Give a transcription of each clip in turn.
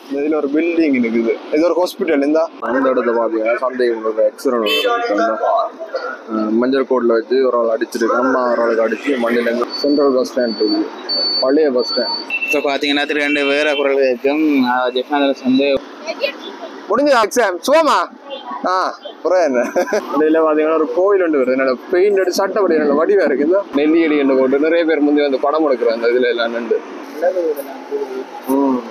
இந்த இதுல ஒரு பில்டிங் இருக்குது இது ஒரு ஹாஸ்பிட்டல் இந்த அந்த இடத்த பாத்தீங்கன்னா சந்தேகம் ஒரு ஆக்சிடென்ட் மஞ்சள் கோட்ல வச்சு ஒரு ஆள் அடிச்சிருக்கு அம்மா ஒரு ஆளுக்கு அடிச்சு மண்ணில இருந்து சென்ட்ரல் பஸ் ஸ்டாண்ட் இருக்குது பழைய பஸ் ஸ்டாண்ட் இப்போ பார்த்தீங்கன்னா திரு ரெண்டு வேற குரல் இருக்கும் ஜெஃப்னாதில் வந்து முடிஞ்சு எக்ஸாம் சுகமா ஆ புறம் என்ன இதில் பார்த்தீங்கன்னா ஒரு கோயில் ஒன்று வருது என்னோட பெயிண்ட் அடி சட்டப்படி என்னோட வடிவா இருக்கு இந்த நெல்லியடி என்று போட்டு நிறைய பேர் முந்தி வந்து படம் எடுக்கிறோம் அந்த இதுல எல்லாம் நின்று ம்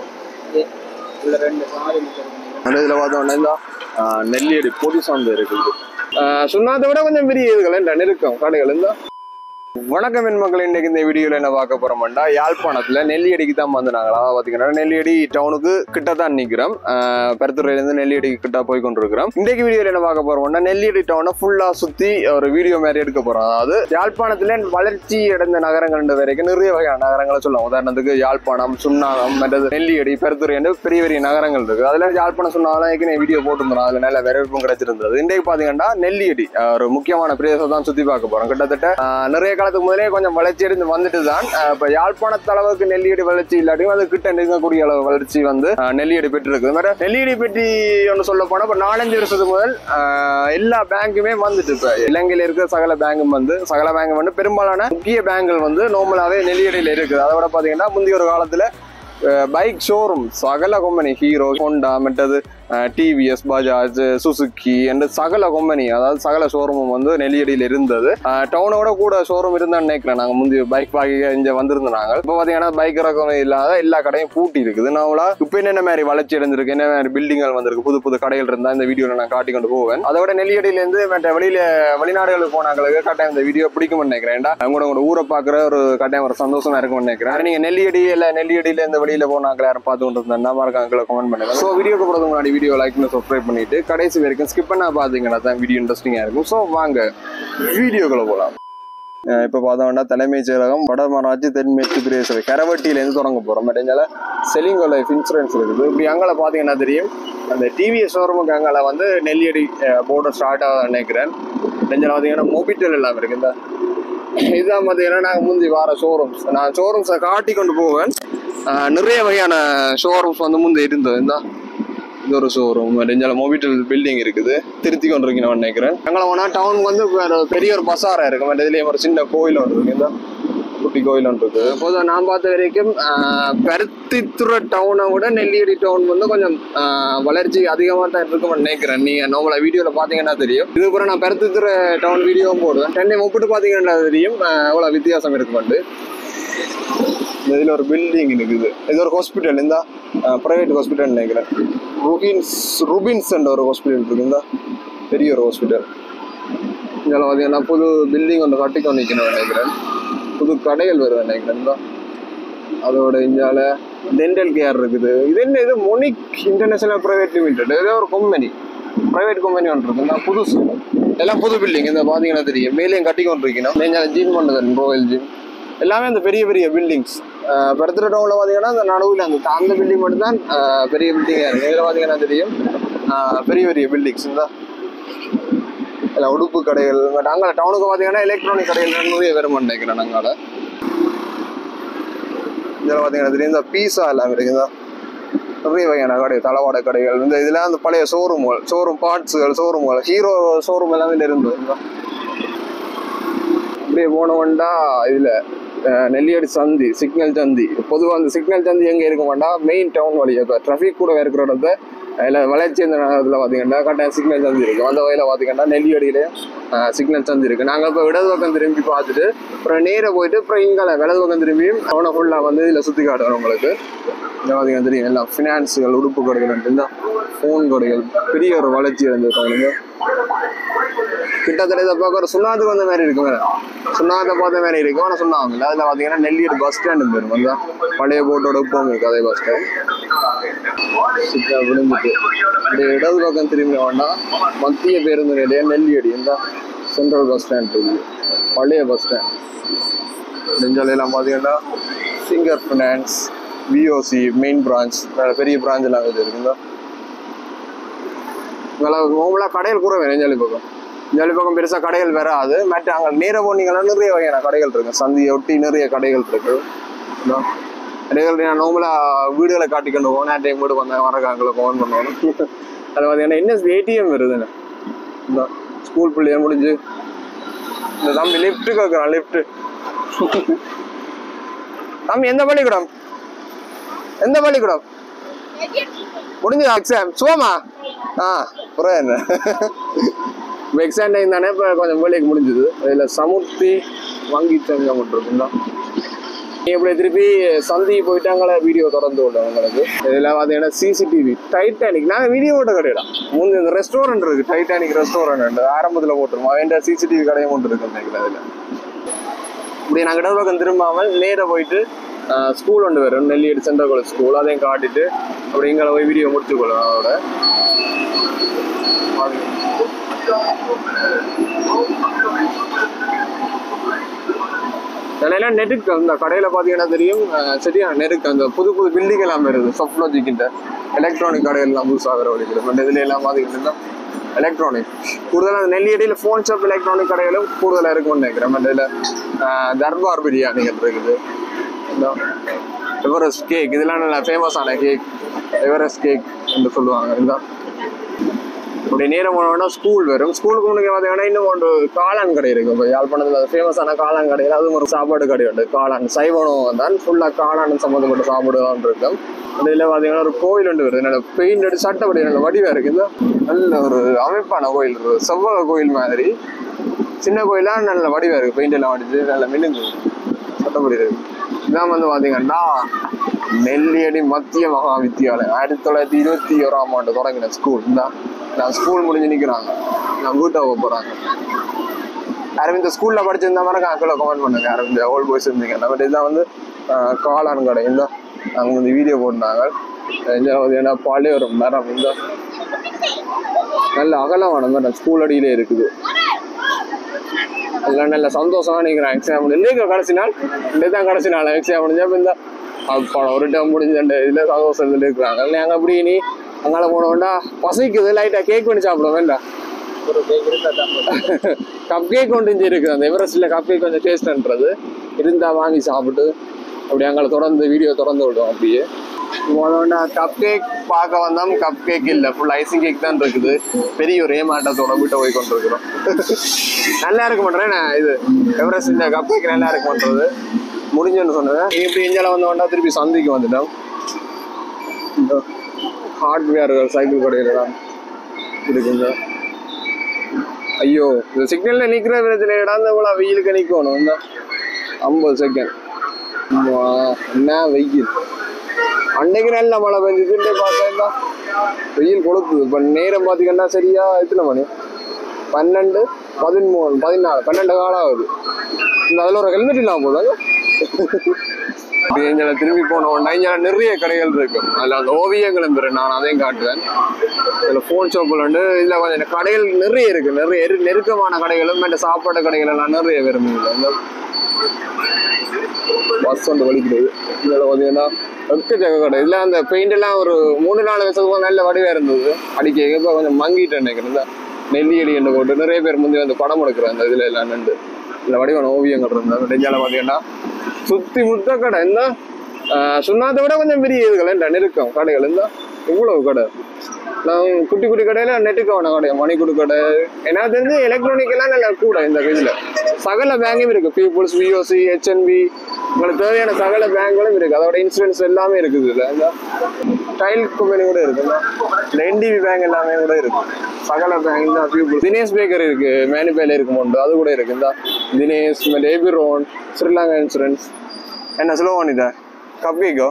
ரெண்டு சாரி அந்த இதில் பார்த்தோம்னா இந்த ஆ, நெல்லியடி பொடி சார்ந்து இருக்குது ஆ, சுண்ணாத்தை விட கொஞ்சம் பெரிய இதுகள் என்ன நெருக்கம் கடைகள் இந்த வணக்கம் என் மக்கள் இன்னைக்கு இந்த வீடியோல என்ன பார்க்க போறோம்டா யாழ்ப்பாணத்துல நெல்லியடிக்கு தான் வந்து நாங்கள் அதாவது பாத்தீங்கன்னா நெல்லியடி டவுனுக்கு கிட்ட தான் நிக்கிறோம் பெருத்துறையில இருந்து நெல்லியடிக்கு கிட்ட போய் கொண்டிருக்கிறோம் இன்றைக்கு வீடியோல என்ன பார்க்க போறோம்னா நெல்லியடி டவுனை ஃபுல்லா சுத்தி ஒரு வீடியோ மாதிரி எடுக்க போறோம் அதாவது யாழ்ப்பாணத்துல வளர்ச்சி அடைந்த நகரங்கள் வரைக்கும் நிறைய வகையான நகரங்களை சொல்லலாம் உதாரணத்துக்கு யாழ்ப்பாணம் சுண்ணாகம் மற்றது நெல்லியடி பெருத்துறை என்று பெரிய பெரிய நகரங்கள் இருக்கு அதுல யாழ்ப்பாணம் சுண்ணாகம் ஏற்கனவே வீடியோ போட்டுருந்தோம் அதுல நல்ல வரவேற்பும் கிடைச்சிருந்தது இன்றைக்கு பாத்தீங்கன்னா நெல்லியடி அஹ், ஒரு முக்கியமான பிரதேசம் தான் சுத்தி பார்க்க போறோம் கிட்டத்தட்ட ஆஹ் நிறைய காலத்துக்கு முதலே கொஞ்சம் வளர்ச்சி அடைந்து வந்துட்டு தான் ஆஹ் இப்ப யாழ்ப்பாணத்து அளவுக்கு நெல்லியடி வளர்ச்சி இல்லாட்டியும் அது கிட்ட நெருங்கக்கூடிய அளவு வளர்ச்சி வந்து ஆஹ் நெல்லியடி பெற்று இருக்குது வேற நெல்லியடி பெட்டி ஒன்று சொல்ல போனா இப்ப நாலஞ்சு வருஷத்துக்கு முதல் ஆஹ் எல்லா பேங்குமே வந்துட்டு இப்ப இலங்கையில இருக்கிற சகல பேங்கும் வந்து சகல பேங்கும் வந்து பெரும்பாலான முக்கிய பேங்குகள் வந்து நார்மலாவே நெல்லியடியில இருக்குது அதை விட பாத்தீங்கன்னா முந்தைய ஒரு காலத்துல பைக் ஷோரூம் சகல கம்பெனி ஹீரோ ஹோண்டா மற்றது டிவிஎஸ் பஜாஜ் சுசுக்கி என்று சகல கம்பெனி அதாவது சகல ஷோரூமும் வந்து நெல்லியடியில் இருந்தது டவுனோட கூட ஷோரூம் இருந்தான்னு நினைக்கிறேன் நாங்கள் முந்தைய பைக் பாக்கி இங்கே வந்திருந்தோம் நாங்கள் இப்போ பார்த்தீங்கன்னா பைக் ரகம் இல்லாத எல்லா கடையும் பூட்டி இருக்குது நாங்களா இப்போ என்னென்ன மாதிரி வளர்ச்சி அடைஞ்சிருக்கு என்ன மாதிரி பில்டிங்கள் வந்திருக்கு புது புது கடைகள் இருந்தால் இந்த வீடியோவில் நான் காட்டி கொண்டு போவேன் அதை விட நெல்லியடியிலேருந்து மற்ற வெளியில வெளிநாடுகளுக்கு போனாங்களுக்கு கட்டாயம் இந்த வீடியோ பிடிக்கும்னு நினைக்கிறேன் ஏன்டா அவங்க உங்களோட ஊரை பார்க்குற ஒரு கட்டாயம் ஒரு சந்தோஷமா இருக்கும்னு நினைக்கிறேன் நீங்க நெல்லியடி இல்ல நெல்லியடியில இந்த வெளியில போனாங்களா யாரும் பார்த்து கொண்டு இருந்தா மறக்காங்க கமெண்ட் பண்ணுங்க ஸோ வீடியோக்கு போகிறது முன்னாடி வீடியோ லைக் பண்ணி சப்ஸ்கிரைப் பண்ணிட்டு கடைசி வரைக்கும் ஸ்கிப் பண்ணா பாத்தீங்கன்னா தான் வீடியோ இன்ட்ரெஸ்டிங்கா இருக்கும் ஸோ வாங்க வீடியோக்குள்ள போகலாம் இப்போ பார்த்தோம்னா தலைமைச் செயலகம் வடமராட்சி தென்மேற்கு பிரதேச கரவட்டியிலேருந்து தொடங்க போகிறோம் மற்ற செலிங்கோ லைஃப் இன்சூரன்ஸ் இருக்குது இப்படி அங்கே பார்த்தீங்கன்னா தெரியும் அந்த டிவிஎஸ் ஷோரூமுக்கு அங்கே வந்து நெல்லியடி போர்டு ஸ்டார்ட் ஆக நினைக்கிறேன் நெஞ்சில் பார்த்தீங்கன்னா மொபிட்டல் எல்லாம் இருக்கு இந்த இதுதான் பார்த்தீங்கன்னா நாங்கள் முந்தி வார ஷோரூம்ஸ் நான் ஷோரூம்ஸை காட்டி கொண்டு போவேன் ஆஹ் நிறைய வகையான ஷோரூம்ஸ் வந்து முந்தி இருந்தது இந்த இது ஒரு ஷோரூம் நெஞ்சால மொபிட்டல் பில்டிங் இருக்குது திருத்தி கொண்டு இருக்கீங்கன்னு நினைக்கிறேன் அங்கே போனால் டவுனுக்கு வந்து வேற பெரிய ஒரு பசாரா இருக்கு மற்ற இதுலேயே ஒரு சின்ன கோயில் ஒன்று இருக்கு இந்த குட்டி கோயில் ஒன்று இருக்கு இப்போது நான் பார்த்த வரைக்கும் ஆஹ் பருத்தித்துறை டவுனை விட நெல்லியடி டவுன் வந்து கொஞ்சம் ஆஹ் வளர்ச்சி அதிகமாக தான் இருக்கும்னு நினைக்கிறேன் நீங்கள் நார்மலாக வீடியோவில் பார்த்தீங்கன்னா தெரியும் இதுக்கப்புறம் நான் பருத்தித்துறை டவுன் வீடியோவும் போடுவேன் ரெண்டையும் ஒப்பிட்டு பார்த்தீங்கன்னா தெரியும் ஆஹ் எவ்வளோ வித்தியாசம் இருக்குமெண்டு இந்த இதில் ஒரு பில்டிங் இருக்குது இது ஒரு ஹாஸ்பிட்டல் இந்த ப்ரைவேட் ஹாஸ்பிட்டல் நினைக்கிறேன் ருபின்ஸ் ருபின்ஸ் என்ற ஒரு ஹாஸ்பிட்டல் இருக்கு இந்த பெரிய ஒரு ஹாஸ்பிட்டல் இதில் பார்த்தீங்கன்னா புது பில்டிங் ஒன்று கட்டி கொண்டு நிற்கணும் நினைக்கிறேன் புது கடைகள் வருது நினைக்கிறேன் இந்த அதோட இந்தியாவில் டென்டல் கேர் இருக்குது இது என்ன இது மொனிக் இன்டர்நேஷனல் ப்ரைவேட் லிமிடெட் இது ஒரு கம்பெனி ப்ரைவேட் கம்பெனி ஒன்று இருக்கு இந்த புதுசு எல்லாம் புது பில்டிங் இந்த பார்த்தீங்கன்னா தெரியும் மேலேயும் கட்டி கொண்டு இருக்கணும் நீங்கள் ஜிம் பண்ணுது ரோயல் ஜிம் எல்லாமே அந்த பெரிய பெரிய பில்டிங்ஸ் பருத்திர டவுனில் பார்த்தீங்கன்னா அந்த நடுவில் அந்த அந்த பில்டிங் மட்டும் தான் பெரிய பில்டிங்காக இருக்குது இதில் பார்த்தீங்கன்னா தெரியும் ஆஹ் பெரிய பெரிய பில்டிங்ஸ் இந்த இல்லை உடுப்பு கடைகள் பட் அங்கே டவுனுக்கு பார்த்தீங்கன்னா எலக்ட்ரானிக் கடைகள் நிறைய வரும் நினைக்கிறேன் அங்கால இதில் பார்த்தீங்கன்னா தெரியும் இந்த பீஸா எல்லாம் இருக்குதா நிறைய வகையான கடை தளவாட கடைகள் இந்த இதெல்லாம் அந்த பழைய ஷோரூம்கள் ஷோரூம் பார்ட்ஸுகள் ஷோரூம்கள் ஹீரோ ஷோரூம் எல்லாமே இதுல இருந்து அப்படியே போனவன்டா இதுல அஹ், நெல்லியடி சந்தி சிக்னல் சந்தி பொதுவாக அந்த சிக்னல் சந்தி எங்க இருக்க மாட்டா மெயின் டவுன் வழியா இப்போ டிராஃபிக் கூட இருக்கிற இடத்த இல்லை வளர்ச்சி இந்த நேரத்தில் பார்த்தீங்கன்னா கரெக்டாக சிக்னல் சந்தி இருக்கும் அந்த வகையில் பார்த்தீங்கன்னா நெல்லியடியிலே சிக்னல் சந்தி இருக்கு நாங்கள் இப்போ இடது பக்கம் திரும்பி பார்த்துட்டு அப்புறம் நேராக போயிட்டு அப்புறம் இங்கே வலது பக்கம் திரும்பியும் அவனை ஃபுல்லாக வந்து இதில் சுற்றி காட்டுறோம் உங்களுக்கு இங்க பார்த்தீங்கன்னா தெரியும் எல்லாம் ஃபினான்ஸுகள் உடுப்பு கடைகள் இந்த ஃபோன் கடைகள் பெரிய ஒரு வளர்ச்சி அடைஞ்சிருக்காங்க கிட்டத்தட்ட இதை பார்க்க ஒரு சுண்ணாத்துக்கு வந்த மாதிரி இருக்கும் வேற சுண்ணாத்தை பார்த்த மாதிரி இருக்கும் ஆனால் சுண்ணாங்க இல்லை அதில் பார்த்தீங்கன்னா நெல்லியடி பஸ் ஸ்டாண்டு பேரும் அந்த பழைய போட்டோட உப்பம் இருக்கு அதே பஸ் ஸ்டாண்ட் சிக்கா விழுந்துட்டு இந்த இடது பக்கம் திரும்பி வேண்டாம் மத்திய பேருந்து நிலையம் நெல்லியடி இந்த சென்ட்ரல் பஸ் ஸ்டாண்ட் இருக்கு பழைய பஸ் ஸ்டாண்ட் நெஞ்சாலையெல்லாம் பார்த்தீங்கன்னா Singer finance VOC main branch பெரிய பிரான்ச் எல்லாம் இது இருக்குங்க நார்மலாக கடைகள் கூட வேணும் நெஞ்சாலி பக்கம் நெஞ்சாலி பக்கம் பெருசாக கடைகள் வராது மற்ற அங்கே நேர போனீங்கன்னா நிறைய வகையான கடைகள் இருக்கு சந்தியை ஒட்டி நிறைய கடைகள் இருக்கு இதோ அதே நான் நார்மலாக வீடுகளை காட்டிக்கொண்டு போனேன் டைம் வீடு வந்தேன் வரக்காங்களை ஃபோன் பண்ணணும் அது பார்த்தீங்கன்னா என்ன ஏடிஎம் வருதுன்னு இந்த ஸ்கூல் பிள்ளைய முடிஞ்சு இந்த தம்பி லிஃப்ட் கேட்குறான் லிஃப்ட் தம்பி எந்த பள்ளிக்கூடம் எந்த பள்ளிக்கூடம் முடிஞ்சு எக்ஸாம் சுவமா ஆ புறம் என்ன இப்போ எக்ஸாம் டைம் தானே இப்போ கொஞ்சம் வேலைக்கு முடிஞ்சுது இதில் சமுர்த்தி வங்கி சங்கம் இருக்குங்களா இப்படி திருப்பி சந்தி போயிட்டாங்களே வீடியோ திறந்து விடும் உங்களுக்கு இதில் பார்த்தீங்கன்னா சிசிடிவி டைட்டானிக் நாங்கள் வீடியோ போட்ட கடையிடா முந்தைய இந்த ரெஸ்டாரண்ட் இருக்கு டைட்டானிக் ரெஸ்டாரண்ட் ஆரம்பத்தில் போட்டுருவோம் அவன் சிசிடிவி கடையும் கொண்டு இருக்கு நினைக்கிறேன் அதில் இப்படி நாங்கள் இடப்பக்கம் திரும்பாமல் நேராக போயிட்டு ஸ்கூல் ஒன்று வரும் நெல்லியடி சென்ட்ரல் காலேஜ் ஸ்கூல் அதையும் காட்டிட்டு அப்படி இங்கே போய் வீடியோ முடிச்சுக்கொள்ளும் அதோட நிலையில நெருக்கு அந்த கடையில் பார்த்தீங்கன்னா தெரியும் அஹ், சரியான நெருக்கு அந்த புது புது பில்டிங் எல்லாம் வருது சப்லோஜிக்கிட்ட எலக்ட்ரானிக் கடையெல்லாம் புதுசாக வர வழிகள் பட் இதுல எல்லாம் பார்த்தீங்கன்னா எலக்ட்ரானிக் கூடுதலாக அந்த நெல்லியடியில் ஃபோன் ஷாப் எலக்ட்ரானிக் கடைகளும் கூடுதலாக இருக்கும்னு நினைக்கிறேன் பட் இதில் தர்பார் பிரியாணிகள் இருக்குது இந்த எவரெஸ்ட் கேக் இதெல்லாம் நல்லா ஃபேமஸான கேக் எவரெஸ்ட் கேக் என்று சொல்லுவாங்க இதுதான் அப்படி நேரம் போனோம்னா ஸ்கூல் வரும் ஸ்கூலுக்கு முன்னாடி பார்த்தீங்கன்னா இன்னும் ஒன்று காளான் கடை இருக்கு இப்போ யாழ்ப்பாணத்தில் ஃபேமஸான காளான் கடையில் அதுவும் ஒரு சாப்பாடு கடை உண்டு காளான் சைவனம் தான் ஃபுல்லாக காளான் சம்மந்தப்பட்ட சாப்பாடு தான் இருக்கும் அதில் பார்த்தீங்கன்னா ஒரு கோயில் ஒன்று வருது நல்ல பெயிண்ட் அடி சட்டப்படி நல்ல வடிவாக இருக்குது நல்ல ஒரு அமைப்பான கோயில் இருக்கு செவ்வக கோயில் மாதிரி சின்ன கோயிலாக நல்ல வடிவாக இருக்குது பெயிண்ட் எல்லாம் அடிச்சு நல்ல மினுங்கு சட்டப்படி இருக்கு இதான் வந்து பார்த்தீங்கன்னா நெல்லியடி மத்திய மகா வித்தியாலயம் ஆயிரத்தி தொள்ளாயிரத்தி இருபத்தி ஓராம் ஆண்டு தொடங்கின ஸ்கூல் தான் நான் ஸ்கூல் முடிஞ்சு நிற்கிறாங்க நான் வீட்டை போக போகிறாங்க யாரும் இந்த ஸ்கூலில் படிச்சிருந்த மாதிரி கீழே கமெண்ட் பண்ணுங்க யாரும் இந்த ஓல்ட் பாய்ஸ் இருந்தீங்க பட் இதுதான் வந்து ஆஹ், காளான் கடை இந்த அவங்க வந்து வீடியோ போட்டாங்க இந்த பார்த்தீங்கன்னா பாலே ஒரு மரம் இந்த நல்ல அகலமான மரம் ஸ்கூல் அடியிலே இருக்குது எல்லாம் நல்ல சந்தோஷமா நிற்கிறேன் எக்ஸாம் முடிஞ்சு கடைசி நாள் இந்த தான் கடைசி நாள் எக்ஸாம் முடிஞ்சா இப்போ இந்த அப்பா ஒரு டைம் முடிஞ்ச அந்த இதில் சந்தோஷத்தில் இருக்கிறாங்க நாங்கள் அப்படி நீ அங்கால போனோம்டா பசிக்குது லைட்டாக கேக் பண்ணி சாப்பிட வேண்டாம் ஒரு கேக் இருந்தா தான் போதும். கப் கேக் கொண்டு இஞ்சி இருக்குது அந்த எவரெஸ்டில் கப் கேக் கொஞ்சம் டேஸ்ட்ன்றது இருந்தால் வாங்கி சாப்பிட்டு அப்படி அங்கே தொடர்ந்து வீடியோ திறந்து விடுவோம் அப்படியே முதல்ல கப் கேக் பார்க்க வந்தோம் கப் கேக் இல்லை ஃபுல் ஐசிங் கேக் தான் இருக்குது பெரிய ஒரு ஏமாட்டத்தோட வீட்டை போய் கொண்டிருக்கிறோம் நல்லா இருக்க மாட்டேன் நான் இது எவரெஸ்ட் இந்த கப் கேக் நல்லா இருக்க மாட்டேறது முடிஞ்சுன்னு சொன்னேன் இப்படி இந்தியாவில் வந்தோம்னா திருப்பி சந்திக்கு வந்துட்டோம் இந்த ஹார்ட்வேர்கள் சைக்கிள் கடையில் தான் இருக்குங்க ஐயோ இந்த சிக்னல்ல நிக்கிற விதத்துல இடாந்த போல வெயிலுக்கு நிக்கணும் இந்த ஐம்பது செகண்ட் என்ன வெயில் அன்னைக்கு நல்ல மழை பெஞ்சதுன்னு பார்த்தா வெயில் கொளுத்துது இப்போ நேரம் பார்த்தீங்கன்னா சரியா எத்தனை மணி பன்னெண்டு பதிமூணு பதினாலு பன்னெண்டு காலம் ஆகுது இந்த அதில் ஒரு ஹெல்மெட் இல்லாமல் போதாங்க இப்படி எங்களை திரும்பி போனோம்னா இங்கே நிறைய கடைகள் இருக்கு அதில் அந்த ஓவியங்களும் பெரு நான் அதையும் காட்டுவேன் இதில் ஃபோன் ஷாப்பில் வந்து இதில் கொஞ்சம் கடைகள் நிறைய இருக்கு நிறைய நெரு- நெருக்கமான கடைகளும் இந்த சாப்பாடு கடைகள் எல்லாம் நிறைய விரும்புகிறேன் இந்த பஸ் வந்து வலிக்கிறது இதில் பார்த்தீங்கன்னா எக்கச்சக்க கடை இதில் அந்த பெயிண்ட் எல்லாம் ஒரு மூணு நாலு வருஷத்துக்கு நல்ல வடிவாக இருந்தது அடிக்க இப்போ கொஞ்சம் மங்கிட்டு நினைக்கிறேன் இந்த நெல்லி அடி என்று போட்டு நிறைய பேர் முந்தி வந்து படம் எடுக்கிறேன் அந்த இதில் எல்லாம் நின்று இந்த வடிவான ஓவியங்கள் இருந்தது நெஞ்சால பார்த்தீங்கன்னா சுற்றி முத்த கடை இந்த சுண்ணாத்தை விட கொஞ்சம் பெரிய இதுகள் இந்த நெருக்கம் கடைகள் இந்த இவ்வளவு கடை நான் குட்டி குட்டி கடையில நெட்டுக்கான கடை மணிக்குடு கடை எனக்கு தெரிஞ்சு எலக்ட்ரானிக் எல்லாம் நல்ல கூட இந்த இதுல சகல பேங்கும் இருக்கு பீப்புள்ஸ் விஓசி ஹெச்என்பி உங்களுக்கு தேவையான சகல பேங்களும் இருக்கு அதோட இன்சூரன்ஸ் எல்லாமே இருக்குது இதுல இந்த டைல் கம்பெனி கூட இருக்கு இந்த என்டிபி பேங்க் எல்லாமே கூட இருக்கு சகல பேங்க் தான் பீப்புள் தினேஷ் பேக்கர் இருக்கு மேனிபேல இருக்கு மொண்டு அது கூட இருக்கு இந்த தினேஷ் ஏபிரோன் ஸ்ரீலங்கா இன்சூரன்ஸ் என்ன ஸ்லோ பண்ணிட்டேன் கப்பிக்கோ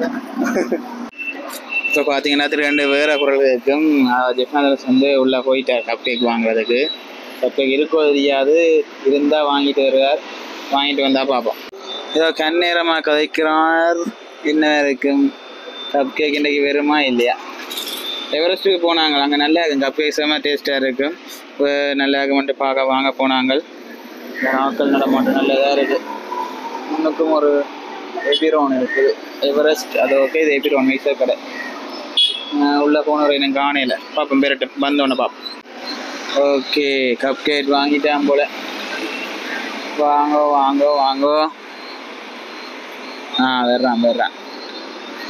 இப்போ பார்த்தீங்கன்னா திரு ரெண்டு வேற குரல் இருக்கும் ஜெஃப்னாதரஸ் வந்து உள்ளே போயிட்டார் கப் கேக் வாங்குறதுக்கு கப் கேக் இருக்கோ தெரியாது இருந்தால் வாங்கிட்டு வருவார் வாங்கிட்டு வந்தால் பார்ப்போம் ஏதோ கண்ணேரமாக கதைக்கிறார் என்ன இருக்கும் கப் கேக் இன்றைக்கு வருமா இல்லையா எவரெஸ்ட்டுக்கு போனாங்க அங்கே நல்லா இருக்கும் கப் கேக் செம்ம டேஸ்ட்டாக இருக்கும் இப்போ நல்லா இருக்குமென்ட்டு பார்க்க வாங்க போனாங்க நாட்கள் நடமாட்டம் நல்லதாக இருக்குது முன்னுக்கும் ஒரு எபிரோன் இருக்குது எவரெஸ்ட் அது ஓகே இது எபிரோன் மைசூர் கடை ஆஹ் உள்ள போனவர் எனக்கு காணையில் பார்ப்போம் பெரட்டு வந்தோடனே பார்ப்போம் ஓகே கப் கேக் வாங்கிட்டேன் போல வாங்கோ வாங்கோ வாங்கோ ஆ வர்றான் வர்றான்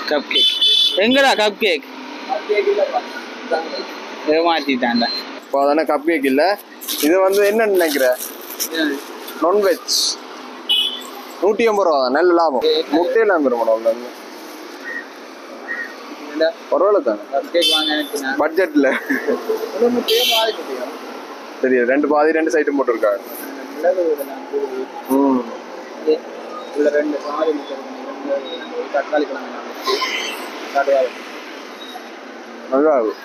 கப் கேக் எங்கடா கப் கேக் ஏமாத்திட்டான்டா இப்போ அதானே கப் கேக் இல்லை இது வந்து என்ன நினைக்கிற நான்வெஜ் நூற்றி ஐம்பது ரூபா தான் நல்ல லாபம் முட்டையெல்லாம் பெறும் மேடம் பரவாயில்ல தானே கப் கேக் வாங்க நினைச்சேன் பட்ஜெட்டில் சரி ரெண்டு பாதி ரெண்டு சைட்டும் போட்டிருக்காங்க ம் உள்ள ரெண்டு சாரி தக்காளி கிழங்கு நல்லா இருக்கும்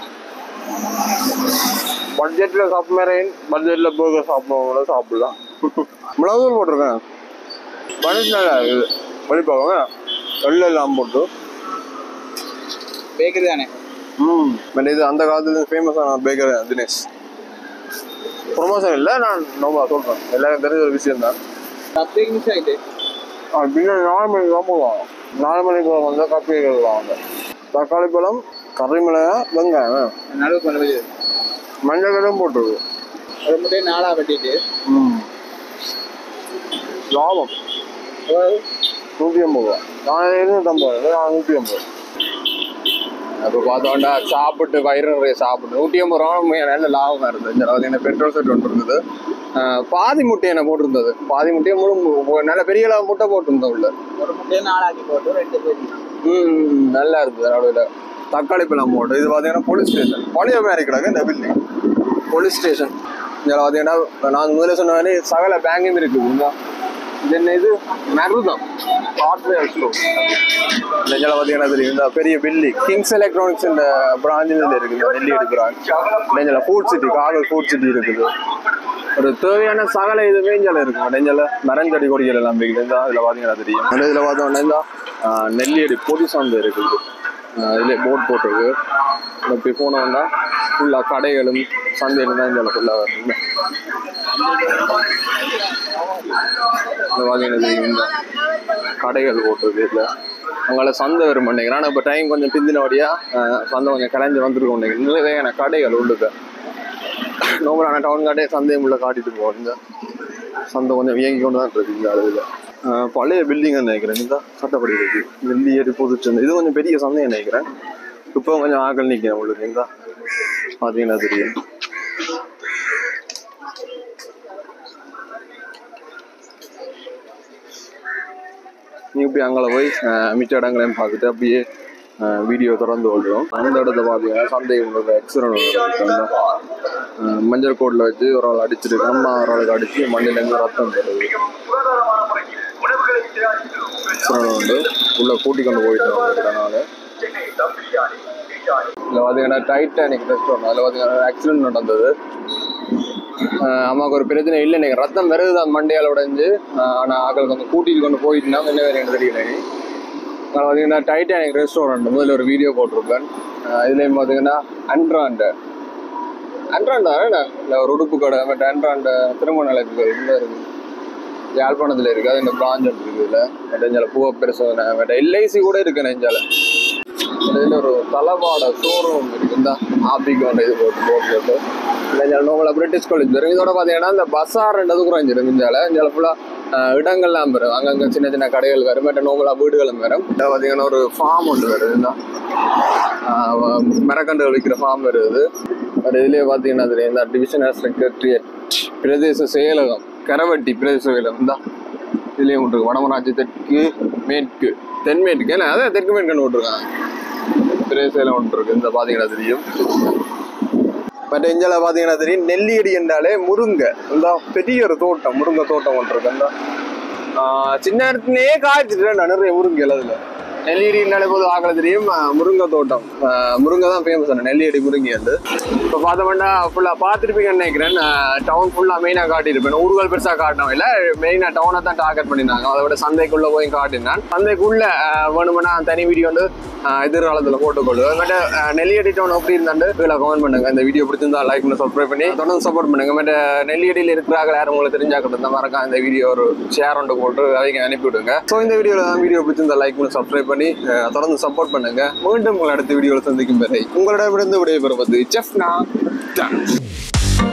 பட்ஜெட்டில் சாப்பிட்றேன் பட்ஜெட்டில் போக சாப்பிடுறவங்கள சாப்பிடலாம் மிளகுதூள் போட்டிருக்கேன் மனுஷன் நல்லா இருக்குது வெளிப்பாங்க வெள்ளை எல்லாம் போட்டு பேக்கரி தானே ம் பட் இது அந்த காலத்துல ஃபேமஸான பேக்கர் தினேஷ் ப்ரொமோஷன் இல்லை நான் நோபா சொல்கிறேன் எல்லாருக்கும் தெரிஞ்ச ஒரு விஷயம் தான் கப் கேக் மிஸ் ஆகிட்டு பின்ன நாலு மணிக்கு தான் போடுவாங்க நாலு மணிக்கு வந்து கப்பி வாங்க தக்காளி பழம் கறி மிளகாய் வெங்காயம் நடுவு கொண்டு மஞ்சள் கடும் போட்டுருக்கு ஒரு முட்டையை நாளாக வெட்டிட்டு ம் லாபம் நூற்றி ஐம்பது ரூபா நான் இருநூற்றம்பது ரூபா நான் நூற்றி ஐம்பது அப்போ பார்த்தோம்டா சாப்பிட்டு வயிறு நிறைய சாப்பிட்டு நூற்றி ஐம்பது ரூபா உண்மையா நல்ல லாபமாக இருந்தது இந்த அளவுக்கு என்ன பெட்ரோல் செட் ஒன்று இருந்தது ஆஹ் பாதி முட்டை என்ன போட்டிருந்தது பாதி முட்டையை முழு மு- நல்ல பெரிய அளவு முட்டை போட்டிருந்தோம் உள்ள ஒரு முட்டையை நாளாக்கி போட்டு ரெண்டு பேர் ம் நல்லா இருக்குது நடுவில் தக்காளி பழம் போட்டு இது பார்த்தீங்கன்னா போலீஸ் ஸ்டேஷன் பழைய மாதிரி கிடக்கு இந்த பில்டிங் போலீஸ் ஸ்டேஷன் இதில் பார்த்தீங்கன்னா நான் முதல்ல சொன்ன மாதிரி சகல பேங்கும் இருக்குது இங்க. இது என்ன இது மருதம் ஹார்ட்வேர் ஸ்டோர் இந்த இதில் பார்த்தீங்கன்னா தெரியும் இந்த பெரிய பில்டிங் கிங்ஸ் எலக்ட்ரானிக்ஸ் இந்த பிராஞ்சில் இருக்குது இந்த நெல்லியடி பிரான்ச் நெஞ்சல ஃபுட் சிட்டி காகல் ஃபுட் சிட்டி இருக்குது ஒரு தேவையான சகல இதுவே இங்கே இருக்கும் நெஞ்சல மரஞ்செடி கொடிகள் எல்லாம் இருக்குது இந்த இதில் பார்த்தீங்கன்னா தெரியும் அந்த இதில் பார்த்தோம்னா இந்த ஆஹ், நெல்லியடி பொடி சார்ந்து இருக்குது ஆஹ், இதுல போட் போட்டிருக்கு இந்த இப்படி போனோம்னா ஃபுல்லாக கடைகளும் சந்தையிலும் தான் இதில் ஃபுல்லாக வருது இந்த பார்த்தீங்கன்னா தெரியும் இந்த கடைகள் போட்டிருக்கு இதில் அங்கே சந்தை வரும் நினைக்கிறேன் ஆனால் இப்போ டைம் கொஞ்சம் பிந்தினபடியாக சந்தை கொஞ்சம் கலைஞ்சு வந்துருக்கும் நினைக்கிறேன் நிறைய கடைகள் உள்ளுக்கு நோம்பலான டவுன் காட்டே சந்தையும் உள்ள காட்டிட்டு போவோம் இந்த சந்தை கொஞ்சம் இயங்கி கொண்டு தான் இருக்கு இந்த அளவில் பழைய பில்டிங் நினைக்கிறேன் இந்த சட்டப்படி இருக்கு வெள்ளி ஏறி புதுச்சந்தை இது கொஞ்சம் பெரிய சந்தை நினைக்கிறேன் இப்போ கொஞ்சம் ஆக்கள் நிற்கிறேன் உங்களுக்கு இந்த பார்த்தீங்கன்னா தெரியும் நீ இப்படி அங்கே போய் அஹ், மிச்ச இடங்களையும் பார்த்துட்டு அப்படியே வீடியோ தொடர்ந்து ஓடுறோம் அந்த இடத்த பார்த்தீங்கன்னா சந்தை உங்களுக்கு எக்ஸிடென்ட் மஞ்சள் கோட்டில் வச்சு ஒரு ஆள் அடிச்சிருக்கு அம்மா ஒரு ஆளுக்கு அடிச்சு மண்ணிலேருந்து ரத்தம் தருது எக்ஸிடென்ட் வந்து உள்ள கூட்டி கொண்டு போயிட்டு அதனால இதில் பார்த்தீங்கன்னா டைட்டானிக் ரெஸ்டாரண்ட் அதில் பார்த்தீங்கன்னா ஆக்சிடென்ட் நடந்தது ஆஹ் அம்மாவுக்கு ஒரு பிரச்சனை இல்லை எனக்கு ரத்தம் வருது அந்த மண்டையால் உடைஞ்சு ஆனால் ஆக்கள் கொஞ்சம் கூட்டிட்டு கொண்டு போயிட்டுனா என்ன வேறு எனக்கு தெரியல நீ நான் பார்த்தீங்கன்னா டைட்டானிக் ரெஸ்டாரண்ட் முதல்ல ஒரு வீடியோ போட்டிருப்பேன் ஆஹ் இதுலேயும் பார்த்தீங்கன்னா அண்ட்ராண்ட அண்ட்ராண்டா என்ன இல்லை ஒரு உடுப்பு கடை பட் அண்ட்ராண்ட திருமண நிலையத்துக்கு இந்த இருக்குது யாழ்ப்பாணத்தில் இருக்குது அது இந்த பிராஞ்ச் இருக்குது இல்லை நெஞ்சால பூவ பெருசு பட் எல்ஐசி கூட இருக்கு நெஞ்சால இதில் ஒரு தளவாட ஷோரூம் இருக்கு இந்த ஆபிக்கு ஒன்று இது போட்டு போட்டு போட்டு நெஞ்சால நோமலை பிரிட்டிஷ் காலேஜ் வரும் இதோட பார்த்தீங்கன்னா இந்த பஸ்ஸார்ன்றது குறைஞ்சிரும் இந்தியாவில் இந்தியாவில் ஃபுல்லாக இடங்கள்லாம் வரும் அங்கங்கே சின்ன சின்ன கடைகள் வரும் மற்ற நோமலா வீடுகளும் வரும் இதில் பார்த்தீங்கன்னா ஒரு ஃபார்ம் ஒன்று வருது இந்த மரக்கன்றுகள் விற்கிற ஃபார்ம் வருது அது இதுலேயே பார்த்தீங்கன்னா தெரியும் இந்த டிவிஷன் செக்ரட்டரியட் பிரதேச செயலகம் கரவட்டி பிரதேச செயலகம் தான் இதுலேயும் விட்டுருக்கு வடமராட்சி தெற்கு மேற்கு தென்மேற்கு ஏன்னா அதான் தெற்கு மேற்கு விட்டுருக்காங்க பிரதேச செயலம் ஒன்று இருக்கு இந்த பார்த்தீங்கன்னா தெரியும் பட் இஞ்சால பார்த்தீங்கன்னா தெரியும் நெல்லியடி என்றாலே முருங்கை இந்த பெரிய ஒரு தோட்டம் முருங்கை தோட்டம் ஒன்று இருக்கு அந்த ஆஹ் சின்ன இடத்துலயே காய்ச்சிட்டு நிறைய முருங்கை அதில் நெல்லியடினாலே போது ஆகல தெரியும் ஆஹ் முருங்கை தோட்டம் ஆஹ் முருங்கை தான் ஃபேமஸ் ஆன நெல்லியடி முருங்கை வந்து இப்போ பார்த்தோம்னா ஃபுல்லாக பார்த்துருப்பீங்கன்னு நினைக்கிறேன் டவுன் ஃபுல்லாக மெயினாக காட்டியிருப்பேன் ஊர்கள் பெருசாக காட்டணும் இல்லை மெயினாக டவுனை தான் டார்கெட் பண்ணியிருந்தாங்க அதை விட சந்தைக்குள்ளே போய் காட்டினான் சந்தைக்குள்ளே வேணுமென்னா தனி வீடியோ வந்து ஆஹ் எதிர்காலத்தில் போட்டுக்கொள்ளுவேன் பட் நெல்லியடி டவுன் எப்படி இருந்தாண்டு கீழே கமெண்ட் பண்ணுங்க இந்த வீடியோ பிடிச்சிருந்தா லைக் பண்ணி சப்ஸ்கிரைப் பண்ணி தொடர்ந்து சப்போர்ட் பண்ணுங்க பட் நெல்லியடியில் இருக்கிறாங்க யாரும் உங்களுக்கு தெரிஞ்சாக்கட்டும் இந்த மறக்காம இந்த வீடியோ ஒரு ஷேர் ஒன்று போட்டு அவங்க அனுப்பி விடுங்க ஸோ இந்த வீடியோவில் தான் வீடியோ பிடிச்சிருந்தா லைக் பண்ணி சப்ஸ்கிரைப் பண்ணி அஹ், தொடர்ந்து சப்போர்ட் பண்ணுங்க மீண்டும் உங்களை அடுத்த வீடியோவில் சந்திக்கும் வரை உங்களிடமிருந்து விடைபெறுவது செஃப்னா